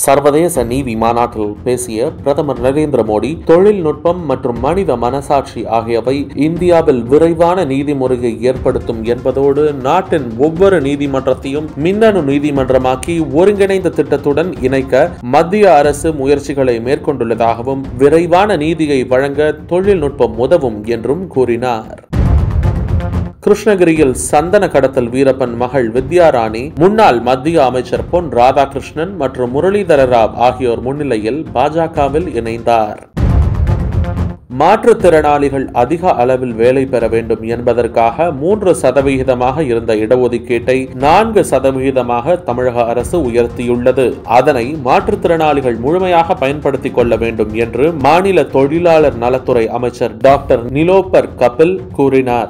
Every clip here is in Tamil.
சர்வதேச நீதி மாநாட்டில் பேசிய பிரதமர் நரேந்திர மோடி தொழில்நுட்பம் மற்றும் மனித மனசாட்சி ஆகியவை இந்தியாவில் விரைவான நீதிமுறையை ஏற்படுத்தும் என்பதோடு நாட்டின் ஒவ்வொரு நீதிமன்றத்தையும் மின்னணு நீதிமன்றமாக்கி ஒருங்கிணைந்த திட்டத்துடன் இணைக்க மத்திய அரசு முயற்சிகளை மேற்கொண்டுள்ளதாகவும் விரைவான நீதியை வழங்க தொழில்நுட்பம் உதவும் என்றும் கூறினார் கிருஷ்ணகிரியில் சந்தன கடத்தல் வீரப்பன் மகள் வித்யாராணி முன்னாள் மத்திய அமைச்சர் பொன் ராதாகிருஷ்ணன் மற்றும் முரளிதர ராவ் ஆகியோர் முன்னிலையில் பாஜகவில் இணைந்தார் மாற்றுத்திறனாளிகள் அதிக அளவில் வேலை பெற வேண்டும் என்பதற்காக மூன்று சதவிகிதமாக இருந்த இடஒதுக்கீட்டை நான்கு சதவிகிதமாக தமிழக அரசு உயர்த்தியுள்ளது அதனை மாற்றுத்திறனாளிகள் முழுமையாக பயன்படுத்திக் கொள்ள வேண்டும் என்று மாநில தொழிலாளர் நலத்துறை அமைச்சர் டாக்டர் நிலோபர் கபில் கூறினார்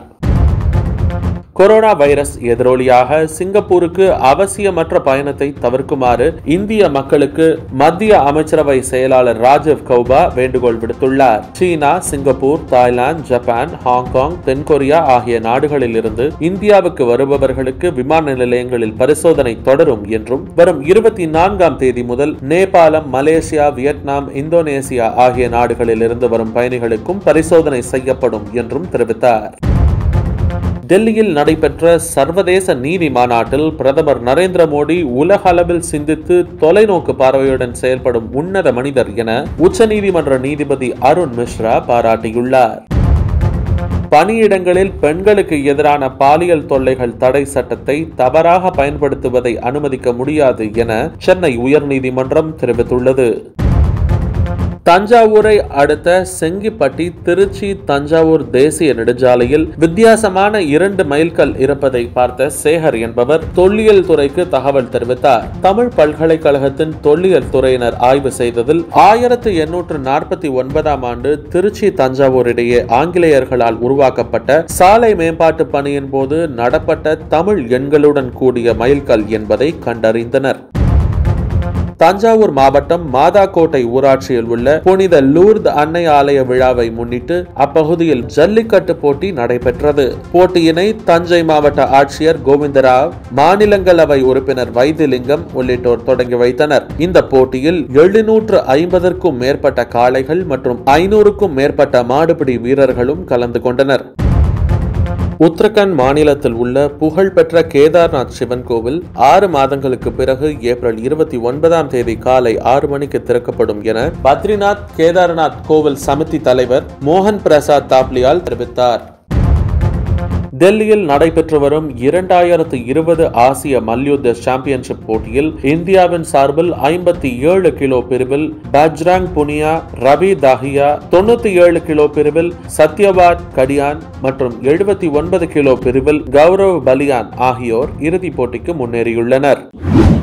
கொரோனா வைரஸ் எதிரொலியாக சிங்கப்பூருக்கு அவசியமற்ற பயணத்தை தவிர்க்குமாறு இந்திய மக்களுக்கு மத்திய அமைச்சரவை செயலாளர் ராஜீவ் கௌபா வேண்டுகோள் விடுத்துள்ளார் China Singapore Thailand Japan Hong Kong தென்கொரியா ஆகிய நாடுகளில் இருந்து இந்தியாவுக்கு வருபவர்களுக்கு விமான நிலையங்களில் பரிசோதனை தொடரும் என்றும் வரும் இருபத்தி நான்காம் தேதி முதல் நேபாளம் மலேசியா வியட்நாம் இந்தோனேசியா ஆகிய நாடுகளில் இருந்து வரும் பயணிகளுக்கும் பரிசோதனை செய்யப்படும் என்றும் தெரிவித்தார் டெல்லியில் நடைபெற்ற சர்வதேச நீதி மாநாட்டில் பிரதமர் நரேந்திர மோடி உலக அளவில் சிந்தித்து தொலைநோக்கு பார்வையுடன் செயல்படும் உன்னத மனிதர் என உச்சநீதிமன்ற நீதிபதி அருண் மிஸ்ரா பாராட்டியுள்ளார் பணியிடங்களில் பெண்களுக்கு எதிரான பாலியல் தொல்லைகள் தடை சட்டத்தை தவறாக பயன்படுத்துவதை அனுமதிக்க முடியாது என சென்னை உயர்நீதிமன்றம் தெரிவித்துள்ளது தஞ்சாவூரை அடுத்த செங்கிப்பட்டி திருச்சி தஞ்சாவூர் தேசிய நெடுஞ்சாலையில் வித்தியாசமான இரண்டு மைல்கல் இருப்பதை பார்த்த சேகர் என்பவர் தொல்லியல் துறைக்கு தகவல் தெரிவித்தார் தமிழ் பல்கலைக்கழகத்தின் தொல்லியல் துறையினர் ஆய்வு செய்ததில் ஆயிரத்து எண்ணூற்று நாற்பத்தி ஒன்பதாம் ஆண்டு திருச்சி தஞ்சாவூர் இடையே ஆங்கிலேயர்களால் உருவாக்கப்பட்ட சாலை மேம்பாட்டு பணியின் போது நடப்பட்ட தமிழ் எண்களுடன் கூடிய மைல்கல் என்பதை கண்டறிந்தனர் தஞ்சாவூர் மாவட்டம் மாதாக்கோட்டை ஊராட்சியில் உள்ள புனித லூர்த் அன்னை ஆலய விழாவை முன்னிட்டு அப்பகுதியில் ஜல்லிக்கட்டு போட்டி நடைபெற்றது போட்டியினை தஞ்சை மாவட்ட ஆட்சியர் கோவிந்தராவ் மாநிலங்களவை உறுப்பினர் வைத்திலிங்கம் உள்ளிட்டோர் தொடங்கி வைத்தனர் இந்த போட்டியில் எழுநூற்று ஐம்பதற்கும் மேற்பட்ட காளைகள் மற்றும் ஐநூறுக்கும் மேற்பட்ட மாடுபிடி வீரர்களும் கலந்து கொண்டனர் உத்தரகண்ட் மாநிலத்தில் உள்ள புகழ்பெற்ற கேதார்நாத் சிவன் கோவில் ஆறு மாதங்களுக்கு பிறகு ஏப்ரல் இருபத்தி ஒன்பதாம் தேதி காலை ஆறு மணிக்கு திறக்கப்படும் என பத்ரிநாத் கேதார்நாத் கோவில் சமிதி தலைவர் மோகன் பிரசாத் தாப்லியால் தெரிவித்தார் டெல்லியில் நடைபெற்று வரும் இரண்டாயிரத்து இருபது ஆசிய மல்யுத்த சாம்பியன்ஷிப் போட்டியில் இந்தியாவின் சார்பில் ஐம்பத்தி ஏழு கிலோ பிரிவில் பஜ்ராங் புனியா ரவி தாஹியா தொண்ணூத்தி ஏழு கிலோ பிரிவில் சத்யபாத் கடியான் மற்றும் எழுபத்தி ஒன்பது கிலோ பிரிவில் கௌரவ் பலியான் ஆகியோர் இறுதிப் போட்டிக்கு முன்னேறியுள்ளனர்